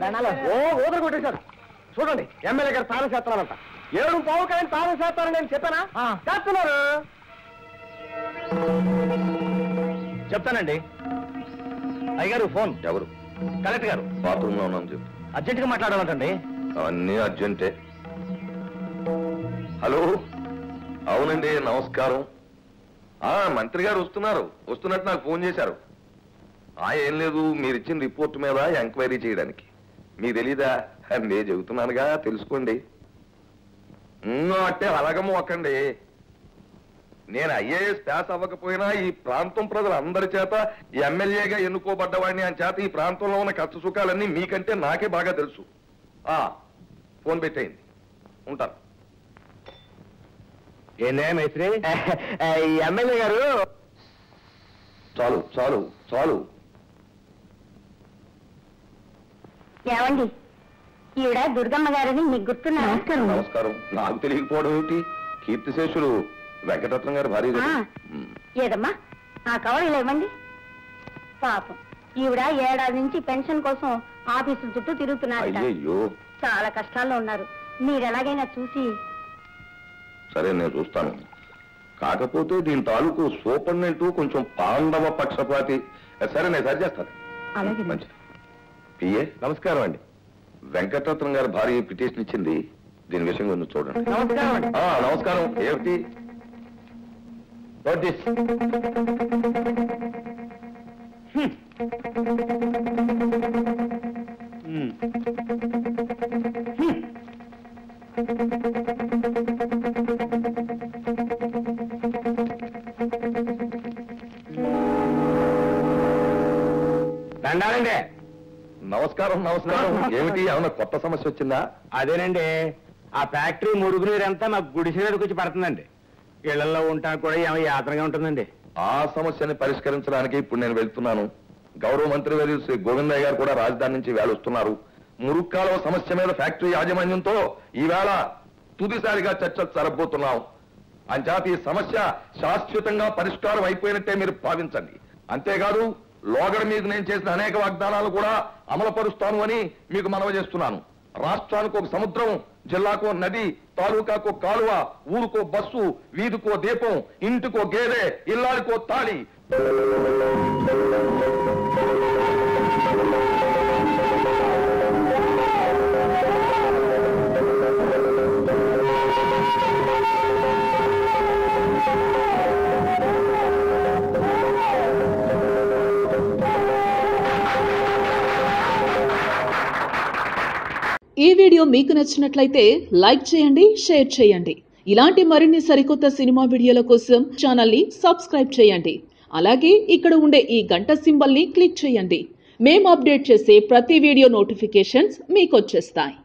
దండాలు. ఓ ఊదర కొట్టేశారు చూడండి ఎమ్మెల్యే గారు తాను చేస్తున్నారంట ఏడు పావు కానీ తాను చేస్తానని నేను చెప్పానా ఆ. చేస్తున్నారు చెప్తానండి అయ్యగారు ఫోన్ ఎవరు కలెక్టర్ గారు బాత్రూంలో ఉన్నాను చెప్పు అర్జెంటుగా మాట్లాడాలంటండి అన్నీ అర్జెంటే హలో అవునండి నమస్కారం ఆ మంత్రి గారు వస్తున్నారు వస్తున్నట్టు నాకు ఫోన్ చేశారు ఆ ఏం లేదు మీరు ఇచ్చిన రిపోర్ట్ మీద ఎంక్వైరీ చేయడానికి మీకు తెలీదా నేను చెబుతున్నానుగా తెలుసుకోండి ఉమ్, అంటే అలాగమ్మ ఒక్కండి నేను ఐఏఎస్ పాస్ అవ్వకపోయినా ఈ ప్రాంతం ప్రజలందరి చేత ఎమ్మెల్యేగా ఎన్నుకోబడ్డవాడిని అని చేత ఈ ప్రాంతంలో ఉన్న కష్ట సుఖాలన్నీ మీకంటే నాకే బాగా తెలుసు ఆ ఫోన్ పెట్టేయండి ఉంటాను ఏందే మేస్త్రి ఎమ్మెల్యే గారు చాలు చాలు చాలు ఏమండి ఈవిడ దుర్గమ్మ గారని మీకు గుర్తున్నా నమస్కారం నాకు తెలియకపోవడం ఏమిటి కీర్తిశేషులు వెంకటరత్నం గారు భార్య కదా? ఆ. ఉమ్. ఏదమ్మా ఆ కవర్లు ఇవ్వండి పాపం ఈవిడ ఏడాది నుంచి పెన్షన్ కోసం ఆఫీసుల చుట్టూ తిరుగుతున్నారట అయ్యయ్యో చాలా కష్టాల్లో ఉన్నారు మీరు ఎలాగైనా చూసి సరే నేను చూస్తాను కాకపోతే దీని తాలూకు సూపరింటెండెంట్ కొంచెం పాండవ పక్షపాతి సరే నేను సరి చేస్తాను అలాగే. మంచిది పిఏ నమస్కారం అండి వెంకటరత్నం గారి భార్య పిటిషన్ ఇచ్చింది దీని విషయం కొంచెం చూడండి నమస్కారం అండి ఆ, నమస్కారం ఏమిటి నోటీస్ దండాలండి నమస్కారం నమస్కారం ఏమిటి ఏమన్నా కొత్త సమస్య వచ్చిందా అదేనండి ఆ ఫ్యాక్టరీ మురుగు నీరంతా మాకు గుడిసె మీదకి వచ్చి పడుతుందండి ఇళ్లలో ఉంటానికి కూడా ఏమో యాత్రగా ఉంటుందండి ఆ సమస్యని పరిష్కరించడానికి ఇప్పుడు నేను వెళ్తున్నాను గౌరవ మంత్రి వర్యులు శ్రీ గోవిందయ్య గారు కూడా రాజధాని నుంచి వేళ వస్తున్నారు మురుక్కాలవ సమస్య మీద ఫ్యాక్టరీ యాజమాన్యంతో ఈవేళ తుదిసారిగా చర్చ జరగబోతున్నాం అంచేత ఈ సమస్య శాశ్వతంగా పరిష్కారం అయిపోయినట్టే మీరు భావించండి అంతేకాదు లోగడ మీద నేను చేసిన అనేక వాగ్దానాలు కూడా అమలుపరుస్తాను అని మీకు మనవి చేస్తున్నాను రాష్ట్రానికి ఒక సముద్రం జిల్లాకో నది తాలూకాకో కాలువ ఊరుకో బస్సు వీధికో దీపం ఇంటికో గేదె ఇల్లాడికో తాళి ఈ వీడియో మీకు నచ్చినట్లయితే లైక్ చేయండి షేర్ చేయండి ఇలాంటి మరిన్ని సరికొత్త సినిమా వీడియోల కోసం ఛానల్ని సబ్స్క్రైబ్ చేయండి అలాగే ఇక్కడ ఉండే ఈ గంట సింబల్ని క్లిక్ చేయండి మేము అప్డేట్ చేసే ప్రతి వీడియో నోటిఫికేషన్స్ మీకు వచ్చేస్తాయి